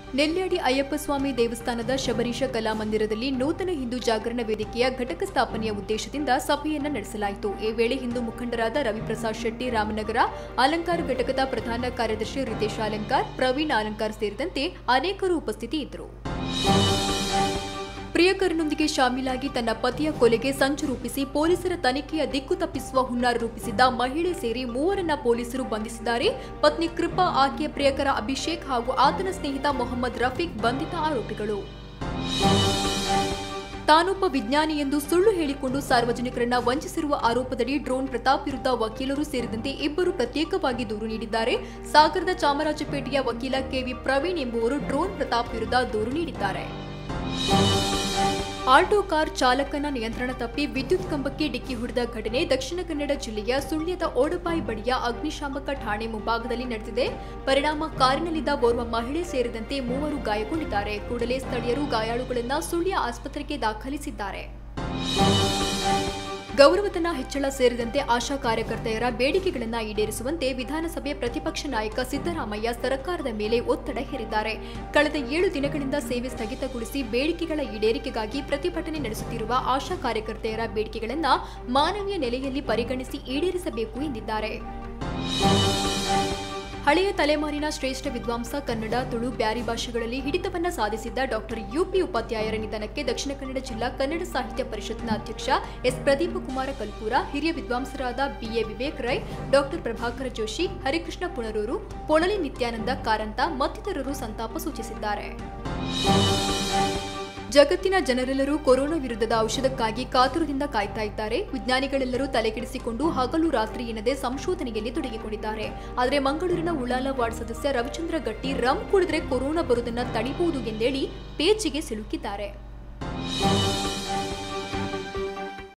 ನೆಲ್ಯಾಡಿ ಅಯ್ಯಪ್ಪ ಸ್ವಾಮಿ ದೇವಸ್ಥಾನದ ಶಬರೀಶ ಕಲಾಮಂದಿರದಲ್ಲಿ ನೂತನ ಹಿಂದೂ ಜಾಗರಣ ವೇದಿಕೆಯ ಘಟಕ ಸ್ಥಾಪನೆಯ ಉದ್ದೇಶದಿಂದ ಸಭೆಯನ್ನ ನಡೆಸಲಾಯಿತು ಈ ವೇಳೆ ಹಿಂದೂ ಮುಖಂಡರಾದ ರವಿಪ್ರಸಾದ್ ಶೆಟ್ಟಿ ರಾಮನಗರ ಅಲಂಕಾರ ಘಟಕದ ಪ್ರಧಾನ ಕಾರ್ಯದರ್ಶಿ ರಿತೇಶ್ ಅಲಂಕಾರ್ ಪ್ರವೀಣ್ ಅಲಂಕಾರ್ ಸೇರಿದಂತೆ ಅನೇಕರು ಉಪಸ್ಥಿತಿ ಇದ್ದರು ಪ್ರಿಯಕರನೊಂದಿಗೆ ಶಾಮೀಲಾಗಿ ತನ್ನ ಪತಿಯ ಕೊಲೆಗೆ ಸಂಚು ರೂಪಿಸಿ ಪೊಲೀಸರ ತನಿಖೆಯ ದಿಕ್ಕು ತಪ್ಪಿಸುವ ಹುನ್ನಾರ ರೂಪಿಸಿದ್ದ ಮಹಿಳೆ ಸೇರಿ ಮೂವರನ್ನ ಪೊಲೀಸರು ಬಂಧಿಸಿದ್ದಾರೆ ಪತ್ನಿ ಕೃಪಾ ಆಕೆಯ ಪ್ರಿಯಕರ ಅಭಿಷೇಕ್ ಹಾಗೂ ಆತನ ಸ್ನೇಹಿತ ಮೊಹಮ್ಮದ್ ರಫೀಕ್ ಬಂಧಿತ ಆರೋಪಿಗಳು ತಾನೊಬ್ಬ ವಿಜ್ಞಾನಿ ಎಂದು ಸುಳ್ಳು ಹೇಳಿಕೊಂಡು ಸಾರ್ವಜನಿಕರನ್ನ ವಂಚಿಸಿರುವ ಆರೋಪದಡಿ ಡ್ರೋನ್ ಪ್ರತಾಪ್ ವಿರುದ್ಧ ವಕೀಲರು ಸೇರಿದಂತೆ ಇಬ್ಬರು ಪ್ರತ್ಯೇಕವಾಗಿ ದೂರು ನೀಡಿದ್ದಾರೆ ಸಾಗರದ ಚಾಮರಾಜಪೇಟೆಯ ವಕೀಲ ಕೆವಿ ಪ್ರವೀಣ್ ಎಂಬುವರು ಡ್ರೋನ್ ಪ್ರತಾಪ್ ವಿರುದ್ಧ ದೂರು ನೀಡಿದ್ದಾರೆ ಆಲ್ಟೋ ಕಾರ್ ಚಾಲಕನ ನಿಯಂತ್ರಣ ತಪ್ಪಿ ವಿದ್ಯುತ್ ಕಂಬಕ್ಕೆ ಡಿಕ್ಕಿ ಹೊಡೆದ ಘಟನೆ ದಕ್ಷಿಣ ಕನ್ನಡ ಜಿಲ್ಲೆಯ ಸುಳ್ಯದ ಓಡಪಾಯಿ ಬಳಿಯ ಅಗ್ನಿಶಾಮಕ ಠಾಣೆ ಮುಂಭಾಗದಲ್ಲಿ ನಡೆದಿದೆ ಪರಿಣಾಮ ಕಾರಿನಲ್ಲಿದ್ದ ಓರ್ವ ಮಹಿಳೆ ಸೇರಿದಂತೆ ಮೂವರು ಗಾಯಗೊಂಡಿದ್ದಾರೆ ಕೂಡಲೇ ಸ್ಥಳೀಯರು ಗಾಯಾಳುಗಳನ್ನ ಸುಳ್ಯ ಆಸ್ಪತ್ರೆಗೆ ದಾಖಲಿಸಿದ್ದಾರೆ ಗೌರವಧನ ಹೆಚ್ಚಳ ಸೇರಿದಂತೆ ಆಶಾ ಕಾರ್ಯಕರ್ತೆಯರ ಬೇಡಿಕೆಗಳನ್ನು ಈಡೇರಿಸುವಂತೆ ವಿಧಾನಸಭೆ ಪ್ರತಿಪಕ್ಷ ನಾಯಕ ಸಿದ್ದರಾಮಯ್ಯ ಸರ್ಕಾರದ ಮೇಲೆ ಒತ್ತಡ ಹೇರಿದ್ದಾರೆ ಕಳೆದ ಏಳು ದಿನಗಳಿಂದ ಸೇವೆ ಸ್ಥಗಿತಗೊಳಿಸಿ ಬೇಡಿಕೆಗಳ ಈಡೇರಿಕೆಗಾಗಿ ಪ್ರತಿಭಟನೆ ನಡೆಸುತ್ತಿರುವ ಆಶಾ ಕಾರ್ಯಕರ್ತೆಯರ ಬೇಡಿಕೆಗಳನ್ನು ಮಾನವೀಯ ನೆಲೆಯಲ್ಲಿ ಪರಿಗಣಿಸಿ ಈಡೇರಿಸಬೇಕು ಎಂದಿದ್ದಾರೆ ಹಳೆಯ ತಲೆಮಾರಿನ ಶ್ರೇಷ್ಠ ವಿದ್ವಾಂಸ ಕನ್ನಡ ತುಳು ಬ್ಯಾರಿ ಭಾಷೆಗಳಲ್ಲಿ ಹಿಡಿತವನ್ನ ಸಾಧಿಸಿದ್ದ ಡಾಕ್ಟರ್ ಯುಪಿ ಉಪಾಧ್ಯಾಯರ ನಿಧನಕ್ಕೆ ದಕ್ಷಿಣ ಕನ್ನಡ ಜಿಲ್ಲಾ ಕನ್ನಡ ಸಾಹಿತ್ಯ ಪರಿಷತ್ನ ಅಧ್ಯಕ್ಷ ಎಸ್ ಪ್ರದೀಪ ಕುಮಾರ ಕಲ್ಪೂರ ಹಿರಿಯ ವಿದ್ವಾಂಸರಾದ ಬಿಎ ವಿವೇಕ್ ರೈ ಡಾಕ್ಟರ್ ಪ್ರಭಾಕರ ಜೋಶಿ ಹರಿಕೃಷ್ಣ ಪುಣರೂರು ಪೊಳಲಿ ನಿತ್ಯಾನಂದ ಕಾರಂತ ಮತ್ತಿತರರು ಸಂತಾಪ ಸೂಚಿಸಿದ್ದಾರೆ ಜಗತ್ತಿನ ಜನರೆಲ್ಲರೂ ಕೊರೋನಾ ವಿರುದ್ಧದ ಔಷಧಕ್ಕಾಗಿ ಕಾತುರದಿಂದ ಕಾಯ್ತಾ ಇದ್ದಾರೆ ವಿಜ್ಞಾನಿಗಳೆಲ್ಲರೂ ತಲೆಕೆಡಿಸಿಕೊಂಡು ಹಗಲು ರಾತ್ರಿ ಎನ್ನದೆ ಸಂಶೋಧನೆಯಲ್ಲಿ ತೊಡಗಿಕೊಂಡಿದ್ದಾರೆ ಆದರೆ ಮಂಗಳೂರಿನ ಉಳ್ಳಾಲ ವಾರ್ಡ್ ಸದಸ್ಯ ರವಿಚಂದ್ರ ಗಟ್ಟಿ ರಮ್ ಕುಡಿದ್ರೆ ಕೊರೋನಾ ಬರುವುದನ್ನ ತಡಿಬಹುದು ಎಂದೇಳಿ ಪೇಚಿಗೆ ಸಿಲುಕಿದ್ದಾರೆ